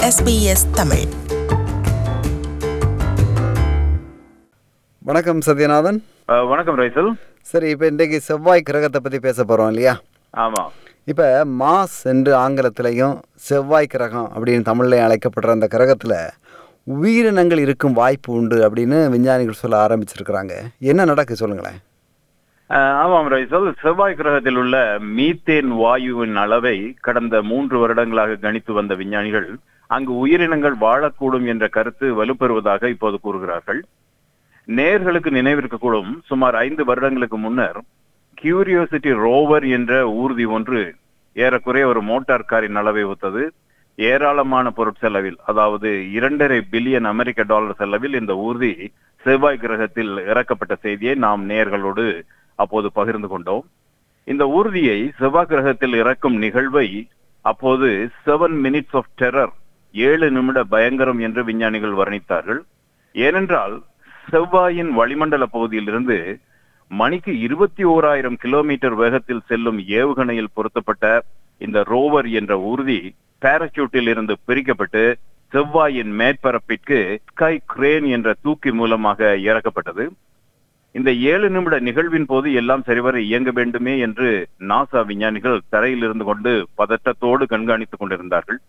SBS Tamil வணக்கம் சத்யநாதன் அஹ், வணக்கம் ரைசல் சரி இப்போ இன்றைக்கு செவ்வாய் கிரகத்தை பற்றி பேச போகிறோம் இல்லையா ஆமா இப்போ மாஸ் என்று ஆங்கிலத்திலையும் செவ்வாய் கிரகம் அப்படின்னு தமிழ்லையும் அழைக்கப்படுற அந்த கிரகத்தில் உயிரினங்கள் இருக்கும் வாய்ப்பு உண்டு அப்படின்னு விஞ்ஞானிகள் சொல்ல ஆரம்பிச்சிருக்கிறாங்க என்ன நடக்கு சொல்லுங்களேன் அஹ், ஆமாம் ரைசல் செவ்வாய் கிரகத்தில் உள்ள மீத்தேன் வாயுவின் அளவை கடந்த மூன்று வருடங்களாக கணித்து வந்த விஞ்ஞானிகள் அங்கு உயிரினங்கள் வாழக்கூடும் என்ற கருத்து வலுப்பெறுவதாக இப்போது கூறுகிறார்கள் நேர்களுக்கு நினைவிருக்கக்கூடும் சுமார் ஐந்து வருடங்களுக்கு முன்னர் கியூரியோசிட்டி ரோவர் என்ற ஊர்தி ஒன்று ஏறக்குறைய ஒரு மோட்டார் காரின் அளவை ஒத்தது ஏராளமான பொருட்செலவில் அதாவது இரண்டரை பில்லியன் அமெரிக்க டாலர் செலவில் இந்த ஊர்தி செவ்வாய் கிரகத்தில் இறக்கப்பட்ட செய்தியை நாம் நேர்களோடு அப்போது பகிர்ந்து கொண்டோம் இந்த ஊர்தியை செவ்வாய் கிரகத்தில் இறக்கும் நிகழ்வை அப்போது செவன் மினிட்ஸ் ஆஃப் டெரர் ஏழு நிமிட பயங்கரம் என்று விஞ்ஞானிகள் வர்ணித்தார்கள் ஏனென்றால் செவ்வாயின் வளிமண்டல பகுதியிலிருந்து மணிக்கு இருபத்தி ஓராயிரம் கிலோமீட்டர் வேகத்தில் செல்லும் ஏவுகணையில் பொருத்தப்பட்ட இந்த ரோவர் என்ற ஊர்தி பாராசூட்டில் இருந்து பிரிக்கப்பட்டு செவ்வாயின் மேற்பரப்பிற்கு ஸ்கை கிரேன் என்ற தூக்கி மூலமாக இறக்கப்பட்டது இந்த ஏழு நிமிட நிகழ்வின் போது எல்லாம் சரிவர இயங்க வேண்டுமே என்று நாசா விஞ்ஞானிகள் தரையில் இருந்து கொண்டு பதட்டத்தோடு கண்காணித்துக் கொண்டிருந்தார்கள்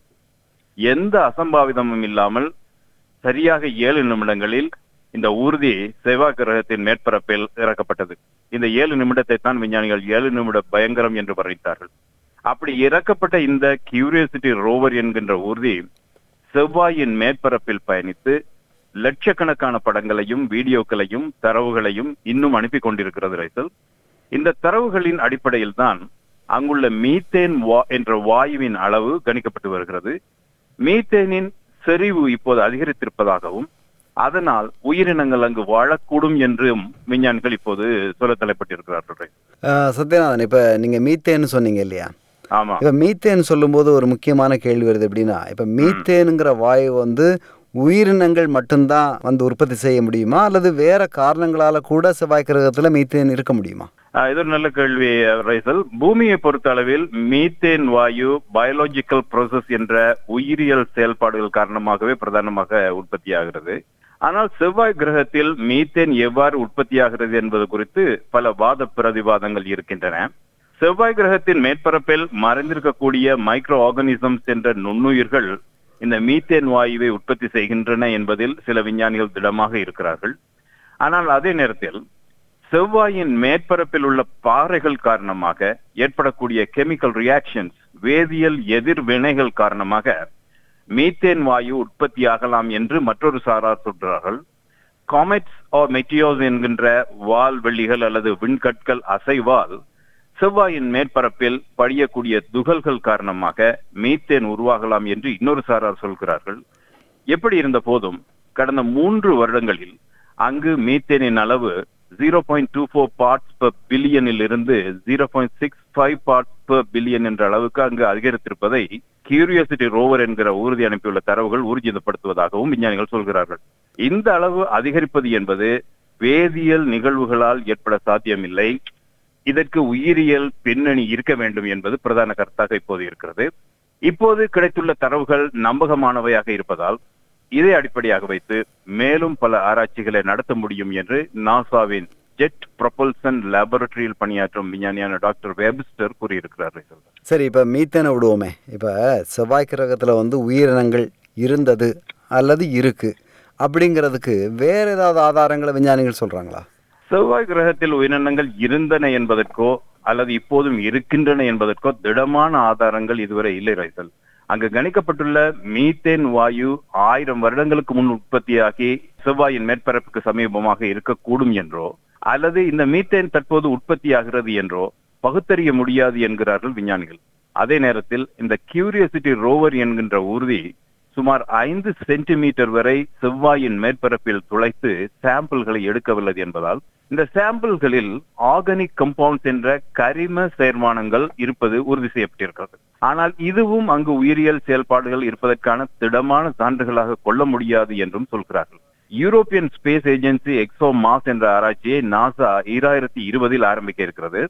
எந்த அசம்பாவிதமும் இல்லாமல் சரியாக ஏழு நிமிடங்களில் இந்த ஊர்தி செவ்வாய் கிரகத்தின் மேற்பரப்பில் இறக்கப்பட்டது இந்த ஏழு நிமிடத்தை தான் விஞ்ஞானிகள் ஏழு நிமிட பயங்கரம் என்று வர்ணித்தார்கள் அப்படி இறக்கப்பட்ட இந்த கியூரியாசிட்டி ரோவர் என்கின்ற ஊர்தி செவ்வாயின் மேற்பரப்பில் பயணித்து லட்சக்கணக்கான படங்களையும் வீடியோக்களையும் தரவுகளையும் இன்னும் அனுப்பி கொண்டிருக்கிறது ரைசல் இந்த தரவுகளின் அடிப்படையில் தான் அங்குள்ள மீத்தேன் வா என்ற வாயுவின் அளவு கணிக்கப்பட்டு வருகிறது மீத்தேனின் செறிவு இப்போது அதிகரித்திருப்பதாகவும் அதனால் உயிரினங்கள் அங்கு வாழக்கூடும் என்றும் விஞ்ஞானிகள் இப்போது சொல்ல தலைப்பட்டிருக்கிறார்கள் அஹ், சத்யநாதன் இப்போ நீங்கள் மீத்தேன்னு சொன்னீங்க இல்லையா ஆமா இப்போ மீத்தேன் சொல்லும்போது ஒரு முக்கியமான கேள்வி வருது எப்படின்னா இப்போ மீத்தேனுங்கிற வாயு வந்து உயிரினங்கள் மட்டும்தான் வந்து உற்பத்தி செய்ய முடியுமா அல்லது வேற காரணங்களால கூட செவ்வாய் கிரகத்தில் மீத்தேன் இருக்க முடியுமா ஆஹ் இது ஒரு நல்ல கேள்வி ரைசல் பூமியை பொறுத்த அளவில் மீத்தேன் வாயு பயாலஜிக்கல் ப்ரோசஸ் என்ற உயிரியல் செயல்பாடுகள் காரணமாகவே பிரதானமாக உற்பத்தியாகிறது ஆனால் செவ்வாய் கிரகத்தில் மீத்தேன் எவ்வாறு உற்பத்தியாகிறது என்பது குறித்து பல வாத பிரதிவாதங்கள் இருக்கின்றன செவ்வாய் கிரகத்தின் மேற்பரப்பில் மறைந்திருக்கக்கூடிய மைக்ரோ ஆர்கானிசம்ஸ் என்ற நுண்ணுயிர்கள் இந்த மீத்தேன் வாயுவை உற்பத்தி செய்கின்றன என்பதில் சில விஞ்ஞானிகள் திடமாக இருக்கிறார்கள் ஆனால் அதே நேரத்தில் செவ்வாயின் மேற்பரப்பில் உள்ள பாறைகள் காரணமாக ஏற்படக்கூடிய கெமிக்கல் ரியாக்ஷன்ஸ் வேதியியல் எதிர்வினைகள் காரணமாக மீத்தேன் வாயு உற்பத்தியாகலாம் என்று மற்றொரு சாரார் சொல்கிறார்கள் காமெட்ஸ் ஆர் மெட்டியோஸ் என்கின்ற வால் வெள்ளிகள் அல்லது விண்கற்கள் அசைவால் செவ்வாயின் மேற்பரப்பில் படியக்கூடிய துகள்கள் காரணமாக மீத்தேன் உருவாகலாம் என்று இன்னொரு சாரார் சொல்கிறார்கள் எப்படி இருந்த போதும் கடந்த மூன்று வருடங்களில் அங்கு மீத்தேனின் அளவு zero point two four parts per பில்லியனில் இருந்து zero point six five parts per billion என்ற அளவுக்கு அங்கு அதிகரித்திருப்பதை கியூரியாசிட்டி ரோவர் என்கிற ஊர்தி அனுப்பியுள்ள தரவுகள் ஊர்ஜிதப்படுத்துவதாகவும் விஞ்ஞானிகள் சொல்கிறார்கள் இந்த அளவு அதிகரிப்பது என்பது வேதியியல் நிகழ்வுகளால் ஏற்பட சாத்தியமில்லை இதற்கு உயிரியல் பின்னணி இருக்க வேண்டும் என்பது பிரதான கருத்தாக இப்போது இருக்கிறது இப்போது கிடைத்துள்ள தரவுகள் நம்பகமானவையாக இருப்பதால் இதை அடிப்படையாக வைத்து மேலும் பல ஆராய்ச்சிகளை நடத்த முடியும் என்று நாசாவின் ஜெட் ப்ரொபல்சன் லேபரட்டரியில் பணியாற்றும் விஞ்ஞானியான டாக்டர் வெப்ஸ்டர் கூறியிருக்கிறார் சரி இப்போ மீத்தேனை விடுவோமே இப்போ செவ்வாய் கிரகத்தில் வந்து உயிரினங்கள் இருந்தது அல்லது இருக்கு அப்படிங்கிறதுக்கு வேற ஏதாவது ஆதாரங்களை விஞ்ஞானிகள் சொல்றாங்களா செவ்வாய் கிரகத்தில் உயிரினங்கள் இருந்தன என்பதற்கோ அல்லது இப்போதும் இருக்கின்றன என்பதற்கோ திடமான ஆதாரங்கள் இதுவரை இல்லை ரைசல் அங்கு கணிக்கப்பட்டுள்ள மீத்தேன் வாயு ஆயிரம் வருடங்களுக்கு முன் உற்பத்தியாகி செவ்வாயின் மேற்பரப்புக்கு சமீபமாக இருக்கக்கூடும் என்றோ அல்லது இந்த மீத்தேன் தற்போது உற்பத்தியாகிறது என்றோ பகுத்தறிய முடியாது என்கிறார்கள் விஞ்ஞானிகள் அதே நேரத்தில் இந்த கியூரியாசிட்டி ரோவர் என்கின்ற ஊர்தி சுமார் ஐந்து சென்டிமீட்டர் வரை செவ்வாயின் மேற்பரப்பில் துளைத்து சாம்பிள்களை எடுக்கவில்லை என்பதால் இந்த சாம்பிள்களில் ஆர்கானிக் கம்பவுண்ட்ஸ் என்ற கரிம சேர்மானங்கள் இருப்பது உறுதி செய்யப்பட்டிருக்கிறது ஆனால் இதுவும் அங்கு உயிரியல் செயல்பாடுகள் இருப்பதற்கான திடமான சான்றுகளாக கொள்ள முடியாது என்றும் சொல்கிறார்கள் European space agency ExoMars என்ற ஆராய்ச்சியை நாசா ஈராயிரத்தி இருபதில் ஆரம்பிக்க இருக்கிறது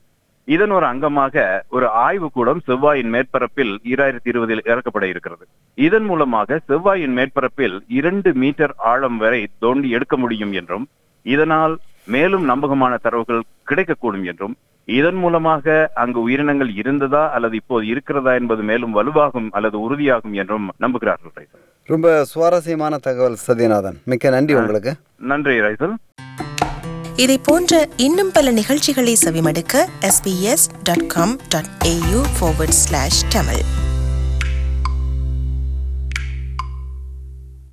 இதன் ஒரு அங்கமாக ஒரு ஆய்வு கூடம் செவ்வாயின் மேற்பரப்பில் ஈராயிரத்தி இருபதில் இறக்கப்பட இருக்கிறது இதன் மூலமாக செவ்வாயின் மேற்பரப்பில் இரண்டு மீட்டர் ஆழம் வரை தோண்டி எடுக்க முடியும் என்றும் இதனால் மேலும் நம்பகமான தரவுகள் கிடைக்கக்கூடும் என்றும் இதன் மூலமாக அங்கு உயிரினங்கள் இருந்ததா அல்லது இப்போது இருக்கிறதா என்பது மேலும் வலுவாகும் அல்லது உறுதியாகும் என்றும் நம்புகிறார்கள் ரைசல் ரொம்ப சுவாரஸ்யமான தகவல் சத்யநாதன் மிக்க நன்றி உங்களுக்கு நன்றி ரைசல் இதை போன்ற இன்னும் பல நிகழ்ச்சிகளை செவிமடுக்க sbs.com.au forward slash tamil